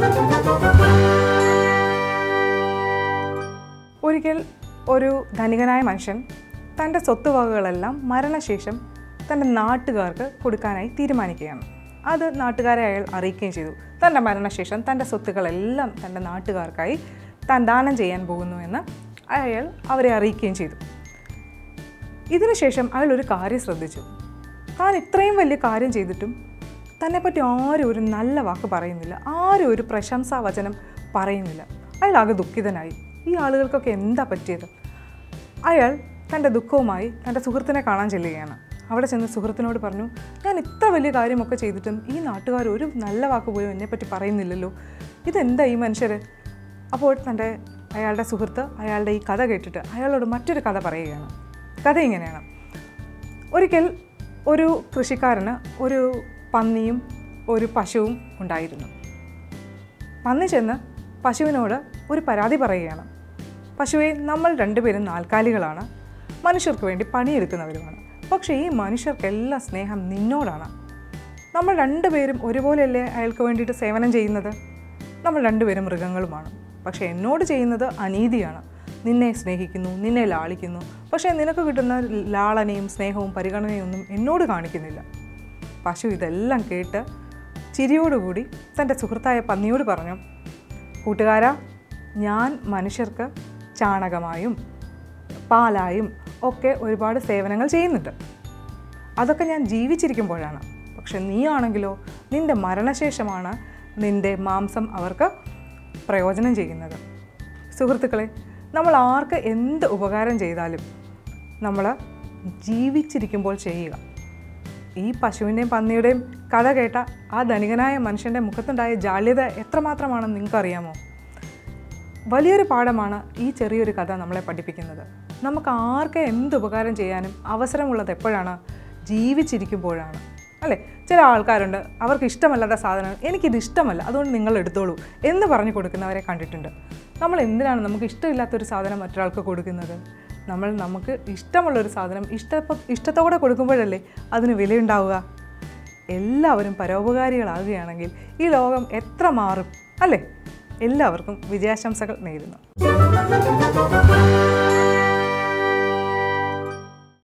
ഒരിക്കൽ ഒരു ധനികനായ മനുഷ്യൻ തൻ്റെ സ്വത്തുവകകളെല്ലാം മരണശേഷം തൻ്റെ നാട്ടുകാർക്ക് കൊടുക്കാനായി തീരുമാനിക്കുകയാണ് അത് നാട്ടുകാരെ അയാൾ അറിയിക്കുകയും ചെയ്തു തൻ്റെ മരണശേഷം തൻ്റെ സ്വത്തുക്കളെല്ലാം തൻ്റെ നാട്ടുകാർക്കായി താൻ ദാനം ചെയ്യാൻ പോകുന്നുവെന്ന് അയാൾ അവരെ അറിയിക്കുകയും ചെയ്തു ഇതിനുശേഷം അയാൾ ഒരു കാര്യം ശ്രദ്ധിച്ചു താൻ ഇത്രയും വലിയ കാര്യം ചെയ്തിട്ടും തന്നെപ്പറ്റി ആരും ഒരു നല്ല വാക്ക് പറയുന്നില്ല ആരും ഒരു പ്രശംസാവചനം പറയുന്നില്ല അയാൾ ആകെ ദുഃഖിതനായി ഈ ആളുകൾക്കൊക്കെ എന്താ പറ്റിയത് അയാൾ തൻ്റെ ദുഃഖവുമായി തൻ്റെ സുഹൃത്തിനെ കാണാൻ ചെല്ലുകയാണ് അവിടെ ചെന്ന് സുഹൃത്തിനോട് പറഞ്ഞു ഞാൻ ഇത്ര വലിയ കാര്യമൊക്കെ ചെയ്തിട്ടും ഈ നാട്ടുകാർ ഒരു നല്ല വാക്ക് പോലും എന്നെപ്പറ്റി പറയുന്നില്ലല്ലോ ഇതെന്താ ഈ മനുഷ്യർ അപ്പോൾ തൻ്റെ അയാളുടെ സുഹൃത്ത് അയാളുടെ ഈ കഥ കേട്ടിട്ട് അയാളോട് മറ്റൊരു കഥ പറയുകയാണ് കഥ ഇങ്ങനെയാണ് ഒരിക്കൽ ഒരു കൃഷിക്കാരന് ഒരു പന്നിയും ഒരു പശുവും ഉണ്ടായിരുന്നു പന്നി ചെന്ന് പശുവിനോട് ഒരു പരാതി പറയുകയാണ് പശുവെ നമ്മൾ രണ്ടുപേരും നാൽക്കാലികളാണ് മനുഷ്യർക്ക് വേണ്ടി പണിയെടുക്കുന്നവരുമാണ് പക്ഷേ ഈ മനുഷ്യർക്കെല്ലാം സ്നേഹം നിന്നോടാണ് നമ്മൾ രണ്ടുപേരും ഒരുപോലെയല്ലേ അയാൾക്ക് വേണ്ടിയിട്ട് സേവനം ചെയ്യുന്നത് നമ്മൾ രണ്ടുപേരും മൃഗങ്ങളുമാണ് പക്ഷേ എന്നോട് ചെയ്യുന്നത് അനീതിയാണ് നിന്നെ സ്നേഹിക്കുന്നു നിന്നെ ലാളിക്കുന്നു പക്ഷേ നിനക്ക് കിട്ടുന്ന ലാളനയും സ്നേഹവും പരിഗണനയും ഒന്നും എന്നോട് കാണിക്കുന്നില്ല പശു ഇതെല്ലാം കേട്ട് ചിരിയോടുകൂടി തൻ്റെ സുഹൃത്തായ പന്നിയോട് പറഞ്ഞു കൂട്ടുകാരാ ഞാൻ മനുഷ്യർക്ക് ചാണകമായും പാലായും ഒക്കെ ഒരുപാട് സേവനങ്ങൾ ചെയ്യുന്നുണ്ട് അതൊക്കെ ഞാൻ ജീവിച്ചിരിക്കുമ്പോഴാണ് പക്ഷെ നീ ആണെങ്കിലോ നിൻ്റെ മരണശേഷമാണ് നിൻ്റെ മാംസം അവർക്ക് പ്രയോജനം ചെയ്യുന്നത് സുഹൃത്തുക്കളെ നമ്മൾ ആർക്ക് എന്ത് ഉപകാരം ചെയ്താലും നമ്മൾ ജീവിച്ചിരിക്കുമ്പോൾ ചെയ്യുക ഈ പശുവിൻ്റെയും പന്നിയുടെയും കഥ കേട്ട ആ ധനികനായ മനുഷ്യൻ്റെ മുഖത്തുണ്ടായ ജാള്യത എത്രമാത്രമാണെന്ന് നിങ്ങൾക്കറിയാമോ വലിയൊരു പാഠമാണ് ഈ ചെറിയൊരു കഥ നമ്മളെ പഠിപ്പിക്കുന്നത് നമുക്ക് ആർക്ക് എന്ത് ഉപകാരം ചെയ്യാനും അവസരമുള്ളത് എപ്പോഴാണ് ജീവിച്ചിരിക്കുമ്പോഴാണ് അല്ലേ ചില ആൾക്കാരുണ്ട് അവർക്ക് ഇഷ്ടമല്ലാത്ത സാധനം എനിക്കിത് ഇഷ്ടമല്ല അതുകൊണ്ട് നിങ്ങൾ എടുത്തോളൂ എന്ന് പറഞ്ഞു കൊടുക്കുന്നവരെ കണ്ടിട്ടുണ്ട് നമ്മൾ എന്തിനാണ് നമുക്ക് ഇഷ്ടമില്ലാത്തൊരു സാധനം മറ്റൊരാൾക്ക് കൊടുക്കുന്നത് നമ്മൾ നമുക്ക് ഇഷ്ടമുള്ളൊരു സാധനം ഇഷ്ട ഇഷ്ടത്തോടെ കൊടുക്കുമ്പോഴല്ലേ അതിന് വിലയുണ്ടാവുക എല്ലാവരും പരോപകാരികളാകുകയാണെങ്കിൽ ഈ ലോകം എത്ര മാറും അല്ലേ എല്ലാവർക്കും വിജയാശംസകൾ നേരുന്നു